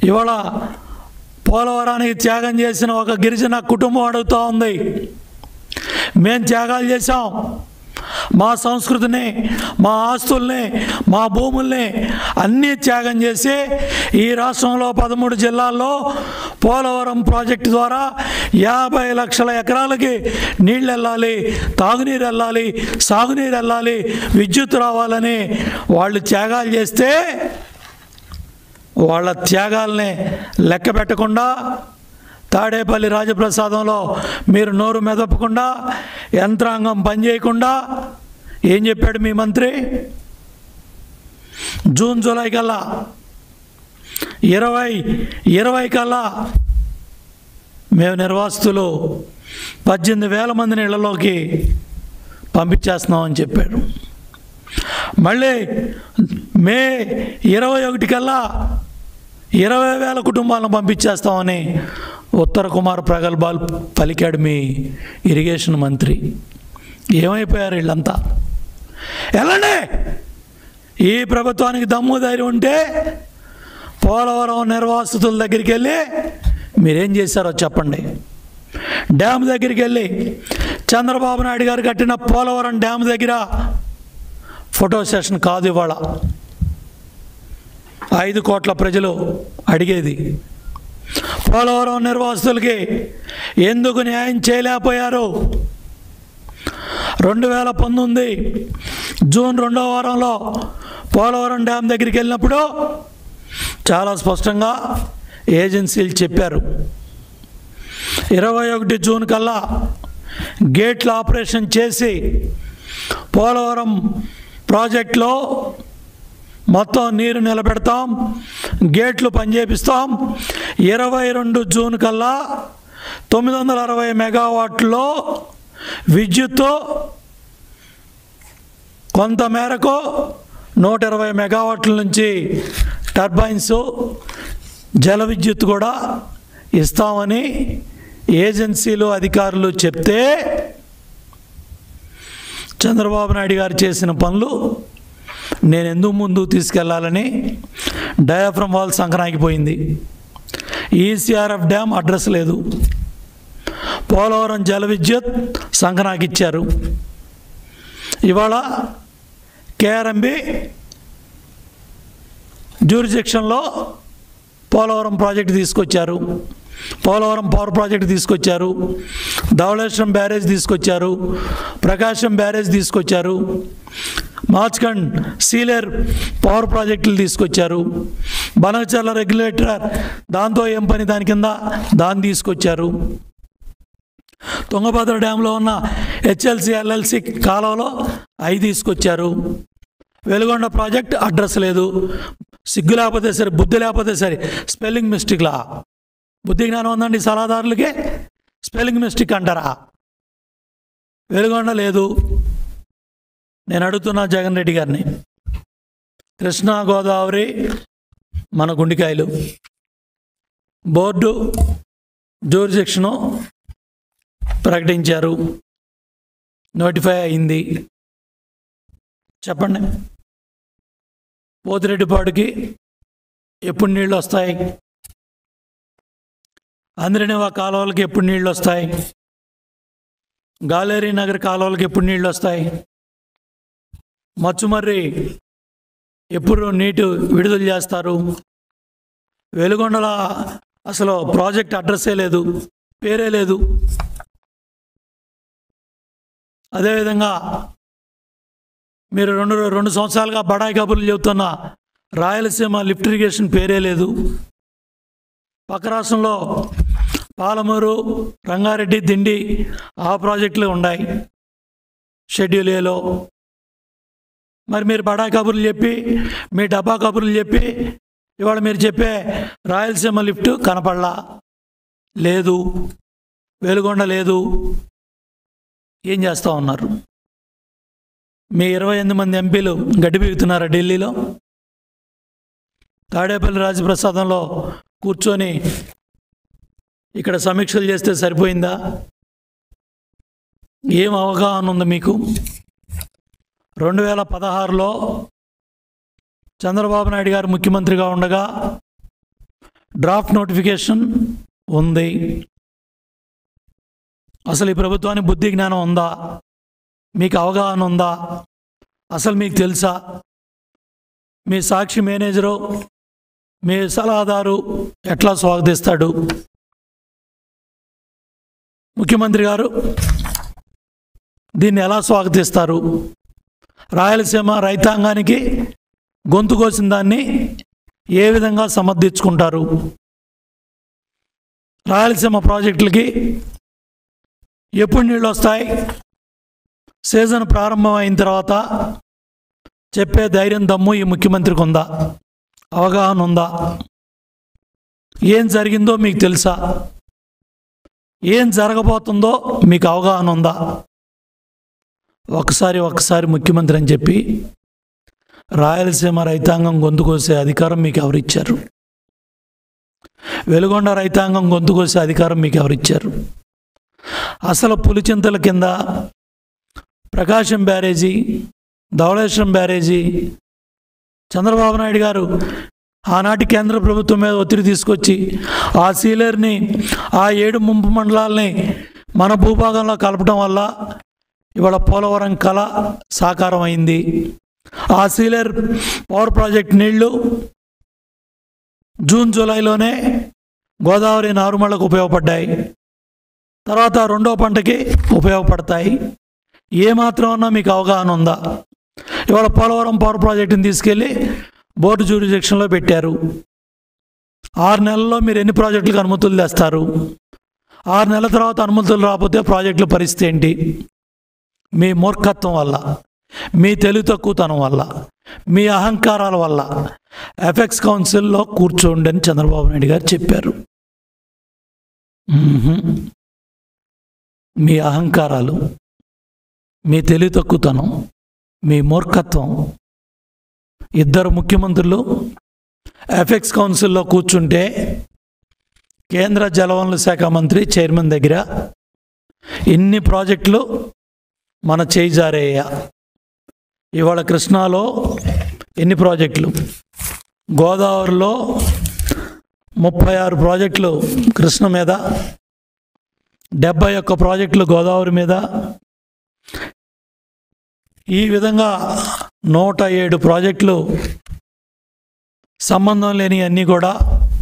ఇవాళ పోలవరానికి త్యాగం చేసిన ఒక గిరిజన కుటుంబం అడుగుతూ ఉంది మేం త్యాగాలు చేశాం మా సంస్కృతిని మా ఆస్తుల్ని మా భూముల్ని అన్నీ త్యాగం చేసి ఈ రాష్ట్రంలో పదమూడు జిల్లాల్లో పోలవరం ప్రాజెక్టు ద్వారా యాభై లక్షల ఎకరాలకి నీళ్ళు వెళ్ళాలి తాగునీరు వెళ్ళాలి సాగునీరు వెళ్ళాలి విద్యుత్ రావాలని వాళ్ళు త్యాగాలు చేస్తే వాళ్ళ త్యాగాల్ని లెక్క పెట్టకుండా తాడేపల్లి రాజప్రసాదంలో మీరు నోరు మెదపకుండా యంత్రాంగం పనిచేయకుండా ఏం చెప్పాడు మీ మంత్రి జూన్ జూలై కల్లా ఇరవై ఇరవై కల్లా మేము నిర్వాసితులు పద్దెనిమిది వేల మందిని ఇళ్లలోకి పంపించేస్తున్నామని చెప్పాడు మళ్ళీ మే ఇరవై ఒకటి కల్లా ఇరవై వేల కుటుంబాలను పంపించేస్తామని ఉత్తర కుమార్ ప్రగల్భాలు పలికాడు మీ ఇరిగేషన్ మంత్రి ఏమైపోయారు వీళ్ళంతా వెళ్ళండి ఈ ప్రభుత్వానికి దమ్ము ధైర్యం ఉంటే పోలవరం నిర్వాసితుల దగ్గరికి వెళ్ళి మీరేం చేశారో చెప్పండి డ్యామ్ దగ్గరికి వెళ్ళి చంద్రబాబు నాయుడు గారు కట్టిన పోలవరం డ్యామ్ దగ్గర ఫోటో సెషన్ కాదు ఇవాళ ఐదు కోట్ల ప్రజలు అడిగేది పోలవరం నిర్వాసితులకి ఎందుకు న్యాయం చేయలేకపోయారు రెండు వేల పంతొమ్మిది జూన్ రెండవ వారంలో పోలవరం డ్యామ్ దగ్గరికి వెళ్ళినప్పుడు చాలా స్పష్టంగా ఏజెన్సీలు చెప్పారు ఇరవై ఒకటి జూన్ కల్లా గేట్ల ఆపరేషన్ చేసి పోలవరం ప్రాజెక్టులో మొత్తం నీరు నిలబెడతాం గేట్లు పనిచేపిస్తాం ఇరవై రెండు జూన్ కల్లా తొమ్మిది వందల అరవై మెగావాట్లో విద్యుత్తు కొంత మేరకు నూట ఇరవై మెగావాట్ల నుంచి టర్బైన్స్ జల విద్యుత్ కూడా ఇస్తామని ఏజెన్సీలు అధికారులు చెప్తే చంద్రబాబు నాయుడు గారు చేసిన పనులు నేను ఎందుకు ముందుకు తీసుకెళ్లాలని డయాఫ్రమ్ వాల్ సంక్రాంతిపోయింది ఈసీఆర్ఎఫ్ డ్యామ్ అడ్రస్ లేదు పోలవరం జల విద్యుత్ సంక్రాంతికి ఇచ్చారు ఇవాళ కేఆర్ఎంబి జ్యూరిజెక్షన్లో పోలవరం ప్రాజెక్టు తీసుకొచ్చారు పోలవరం పవర్ ప్రాజెక్ట్ తీసుకొచ్చారు ధవళేశ్వరం బ్యారేజ్ తీసుకొచ్చారు ప్రకాశం బ్యారేజ్ తీసుకొచ్చారు మార్చ్కండ్ సీలేర్ పవర్ ప్రాజెక్టులు తీసుకొచ్చారు బనకచర్ల రెగ్యులేటర్ దాంతో ఏం పని దాని కింద దాన్ని తీసుకొచ్చారు తుంగభద్ర డ్యాంలో ఉన్న హెచ్ఎల్సి ఎల్ఎల్సి కాలువలో అవి తీసుకొచ్చారు వెలుగొండ ప్రాజెక్ట్ అడ్రస్ లేదు సిగ్గు లేకపోతే సరే బుద్ధి లేకపోతే సరే స్పెల్లింగ్ మిస్టేక్లా బుద్ధి జ్ఞానం ఉందండి సలహాదారులకి స్పెల్లింగ్ మిస్టేక్ అంటారా వెలుగొండ లేదు నేను అడుగుతున్నా జగన్ రెడ్డి గారిని కృష్ణా గోదావరి మన గుండికాయలు బోర్డు జూరిజెక్షను ప్రకటించారు నోటిఫై అయింది చెప్పండి పోతిరెడ్డిపాడుకి ఎప్పుడు నీళ్ళు వస్తాయి అందరినివా కాలువలకి ఎప్పుడు నీళ్ళు వస్తాయి గాలేరీ నగర్ కాలువలకి ఎప్పుడు నీళ్ళు వస్తాయి మచ్చుమర్రి ఎప్పుడు నీటి విడుదల చేస్తారు వెలుగొండల అసలు ప్రాజెక్ట్ అడ్రస్సే లేదు పేరే లేదు అదేవిధంగా మీరు రెండు రెండు సంవత్సరాలుగా బడాయి కబుర్లు చెబుతున్న రాయలసీమ లిఫ్ట్ ఇరిగేషన్ పేరే లేదు పక్క రాష్ట్రంలో పాలమూరు రంగారెడ్డి దిండి ఆ ప్రాజెక్టులు ఉన్నాయి షెడ్యూల్ ఏలో మరి మీరు బడా కబుర్లు చెప్పి మీ డబ్బా కబుర్లు చెప్పి ఇవాళ మీరు చెప్పే రాయలసీమ లిఫ్ట్ కనపడలా లేదు వెలుగొండ లేదు ఏం చేస్తూ ఉన్నారు మీ ఇరవై ఎనిమిది మంది ఎంపీలు గడ్డి పీగుతున్నారా ఢిల్లీలో తాడేపల్లి రాజప్రసాదంలో కూర్చొని ఇక్కడ సమీక్షలు చేస్తే సరిపోయిందా ఏం అవగాహన ఉంది మీకు రెండు వేల పదహారులో చంద్రబాబు నాయుడు గారు ముఖ్యమంత్రిగా ఉండగా డ్రాఫ్ట్ నోటిఫికేషన్ ఉంది అసలు ఈ ప్రభుత్వానికి బుద్ధి జ్ఞానం ఉందా మీకు అవగాహన ఉందా అసలు మీకు తెలుసా మీ సాక్షి మేనేజరు మీ సలహాదారు ఎట్లా స్వాగతిస్తాడు ముఖ్యమంత్రి గారు దీన్ని ఎలా స్వాగతిస్తారు రాయలసీమ రైతాంగానికి గొంతు కోసిన దాన్ని ఏ విధంగా సమర్థించుకుంటారు రాయలసీమ ప్రాజెక్టులకి ఎప్పుడు నీళ్ళు వస్తాయి సీజన్ ప్రారంభం అయిన తర్వాత చెప్పే ధైర్యం దమ్ము ఈ ముఖ్యమంత్రికి ఉందా అవగాహన ఉందా ఏం జరిగిందో మీకు తెలుసా ఏం జరగబోతుందో మీకు అవగాహన ఉందా ఒకసారి ఒకసారి ముఖ్యమంత్రి అని చెప్పి రాయలసీమ రైతాంగం గొంతు కోసే అధికారం మీకు ఎవరిచ్చారు వెలుగొండ రైతాంగం గొంతు కోసే అధికారం మీకు ఎవరిచ్చారు అసలు పులిచింతల కింద ప్రకాశం బ్యారేజీ ధవళేశ్వరం బ్యారేజీ చంద్రబాబు నాయుడు గారు ఆనాటి కేంద్ర ప్రభుత్వం మీద ఒత్తిడి తీసుకొచ్చి ఆ సీలర్ని ఆ ఏడు ముంపు మండలాల్ని మన భూభాగంలో కలపడం వల్ల ఇవాళ పోలవరం కళ సాకారం అయింది ఆ సీలర్ పవర్ ప్రాజెక్ట్ నీళ్లు జూన్ జూలైలోనే గోదావరి నారుమళ్ళకు ఉపయోగపడ్డాయి తర్వాత రెండో పంటకి ఉపయోగపడతాయి ఏమాత్రం అన్నా మీకు అవగాహన ఉందా ఇవాళ పోలవరం పవర్ ప్రాజెక్టుని తీసుకెళ్ళి బోర్డు జ్యూరిజెక్షన్లో పెట్టారు ఆరు నెలల్లో మీరు ఎన్ని ప్రాజెక్టులకు అనుమతులు తెస్తారు ఆరు నెలల తర్వాత అనుమతులు రాకపోతే ప్రాజెక్టుల పరిస్థితి ఏంటి మీ మూర్ఖత్వం వల్ల మీ తెలివి తక్కువతనం వల్ల మీ అహంకారాల వల్ల ఎఫెక్స్ కౌన్సిల్లో కూర్చోండి అని చంద్రబాబు నాయుడు గారు చెప్పారు మ్మ్హ్మ్. మీ అహంకారాలు మీ తెలివి తక్కువతనం మీ మూర్ఖత్వం ఇద్దరు ముఖ్యమంత్రులు ఎఫెక్స్ కౌన్సిల్లో కూర్చుంటే కేంద్ర జలవనరుల శాఖ మంత్రి చైర్మన్ దగ్గర ఇన్ని ప్రాజెక్టులు మన చేయి జారేయ ఇవాళ కృష్ణాలో ఎన్ని ప్రాజెక్టులు గోదావరిలో ముప్పై ఆరు ప్రాజెక్టులు కృష్ణ మీద డెబ్బై ఒక్క ప్రాజెక్టులు గోదావరి మీద ఈ విధంగా నూట ఏడు ప్రాజెక్టులు సంబంధం లేని అన్నీ కూడా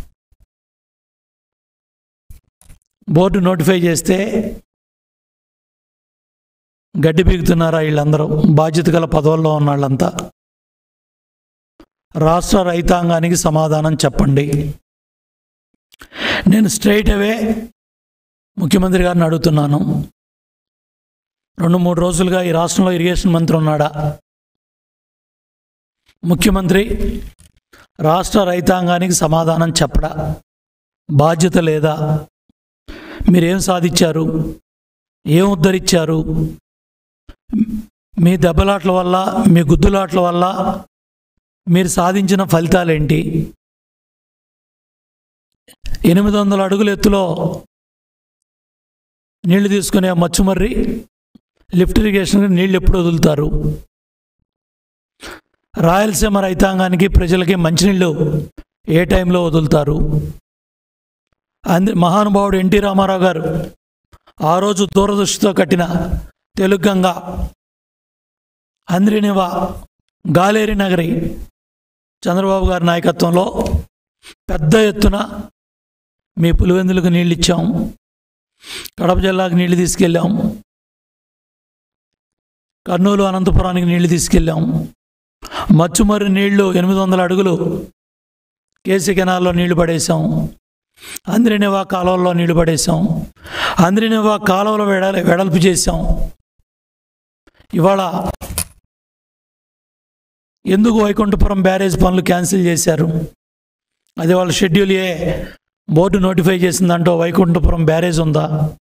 బోర్డు నోటిఫై చేస్తే గడ్డి పీకుతున్నారా వీళ్ళందరూ బాధ్యత గల పదవుల్లో ఉన్న వాళ్ళంతా రాష్ట్ర రైతాంగానికి సమాధానం చెప్పండి నేను స్ట్రైట్ అవే ముఖ్యమంత్రి గారిని అడుగుతున్నాను రెండు మూడు రోజులుగా ఈ రాష్ట్రంలో ఇరిగేషన్ మంత్రి ఉన్నాడా ముఖ్యమంత్రి రాష్ట్ర రైతాంగానికి సమాధానం చెప్పడా బాధ్యత లేదా మీరేం సాధించారు ఏం ఉద్ధరించారు మీ దెబ్బలాట్ల వల్ల మీ గుద్దులాట్ల వల్ల మీరు సాధించిన ఫలితాలేంటి ఎనిమిది వందల అడుగుల ఎత్తులో నీళ్లు తీసుకునే మచ్చుమర్రి లిఫ్ట్ ఇరిగేషన్కి నీళ్లు ఎప్పుడు వదులుతారు రాయలసీమ రైతాంగానికి ప్రజలకి మంచినీళ్ళు ఏ టైంలో వదులుతారు అంది మహానుభావుడు ఎన్టీ రామారావు గారు ఆ రోజు దూరదృష్టితో కట్టిన తెలుగంగా అంద్రినివా గాలేరి నగరి చంద్రబాబు గారి నాయకత్వంలో పెద్ద ఎత్తున మీ పులివెందులకు నీళ్ళు ఇచ్చాం కడప జిల్లాకు నీళ్లు తీసుకెళ్ళాం కర్నూలు అనంతపురానికి నీళ్లు తీసుకెళ్ళాం మచ్చుమర్రి నీళ్లు ఎనిమిది వందల అడుగులు కేసీ కెనాల్లో నీళ్లు పడేసాం అంద్రినివా కాలువల్లో నీళ్లు పడేసాం అంద్రినివా కాలువలో వెడల వెడల్పు చేసాం ఇవాళ ఎందుకు వైకుంఠపురం బ్యారేజ్ పనులు క్యాన్సిల్ చేశారు అది వాళ్ళ షెడ్యూల్ ఏ బోర్డు నోటిఫై చేసిందంటో వైకుంఠపురం బ్యారేజ్ ఉందా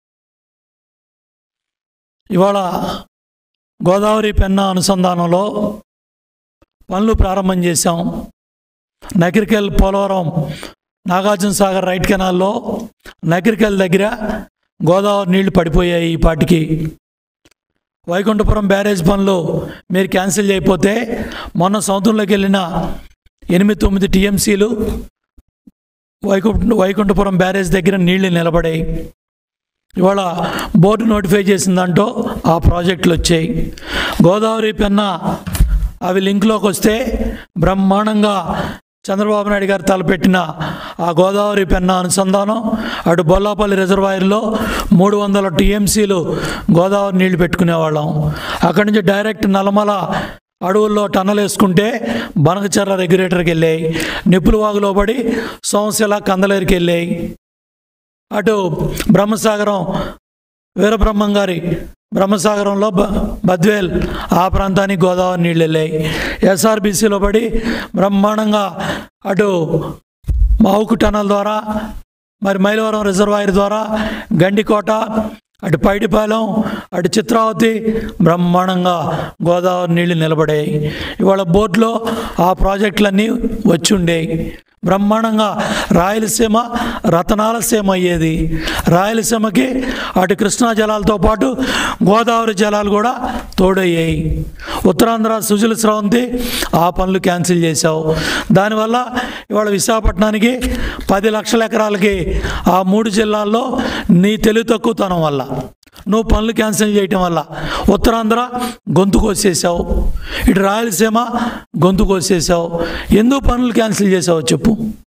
ఇవాళ గోదావరి పెన్నా అనుసంధానంలో పనులు ప్రారంభం చేశాం నకిరికెల్ పోలవరం నాగార్జున సాగర్ రైట్ కెనాల్లో నకిరికెల్ దగ్గర గోదావరి నీళ్లు పడిపోయాయి ఈ పాటికి వైకుంఠపురం బ్యారేజ్ పనులు మీరు క్యాన్సిల్ చేయకపోతే మొన్న సముద్రంలోకి వెళ్ళిన ఎనిమిది తొమ్మిది టీఎంసీలు వైకుంఠ వైకుంఠపురం బ్యారేజ్ దగ్గర నీళ్లు నిలబడాయి ఇవాళ బోర్డు నోటిఫై చేసిందంటూ ఆ ప్రాజెక్టులు వచ్చాయి గోదావరి పెన్న అవి లింక్లోకి వస్తే బ్రహ్మాండంగా చంద్రబాబు నాయుడు గారు తలపెట్టిన ఆ గోదావరి పెన్న అనుసంధానం అటు బొల్లాపల్లి రిజర్వాయర్లో మూడు వందల టీఎంసీలు గోదావరి నీళ్లు పెట్టుకునేవాళ్ళం అక్కడి నుంచి డైరెక్ట్ నల్లమల అడవుల్లో టన్నలు వేసుకుంటే బనకచర్ల రెగ్యులేటర్కి వెళ్ళాయి నిప్పుల వాగులో పడి సోమశిల కందలేరుకి వెళ్ళాయి అటు బ్రహ్మసాగరం వీరబ్రహ్మం గారి బ్రహ్మసాగరంలో బ బద్వేల్ ఆ ప్రాంతానికి గోదావరి నీళ్ళు వెళ్ళాయి ఎస్ఆర్బీసీలో పడి బ్రహ్మాండంగా అటు మావుకు టనల్ ద్వారా మరి మైలవరం రిజర్వాయర్ ద్వారా గండికోట అటు పైడిపాలెం అటు చిత్రావతి బ్రహ్మాండంగా గోదావరి నీళ్లు నిలబడాయి ఇవాళ బోర్డులో ఆ ప్రాజెక్టులన్నీ వచ్చి ఉండేవి బ్రహ్మాండంగా రాయలసీమ రతనాల సీమ అయ్యేది రాయలసీమకి అటు కృష్ణా జలాలతో పాటు గోదావరి జలాలు కూడా తోడయ్యాయి ఉత్తరాంధ్ర సుజల స్రవంతి ఆ పనులు క్యాన్సిల్ చేశావు దానివల్ల ఇవాళ విశాఖపట్నానికి పది లక్షల ఎకరాలకి ఆ మూడు జిల్లాల్లో నీ తెలివి తక్కువతనం వల్ల నువ్వు పనులు క్యాన్సిల్ చేయటం వల్ల ఉత్తరాంధ్ర గొంతు కోసేసావు ఇటు రాయలసీమ గొంతు కోసేసావు ఎందుకు పనులు క్యాన్సిల్ చేసావు చెప్పు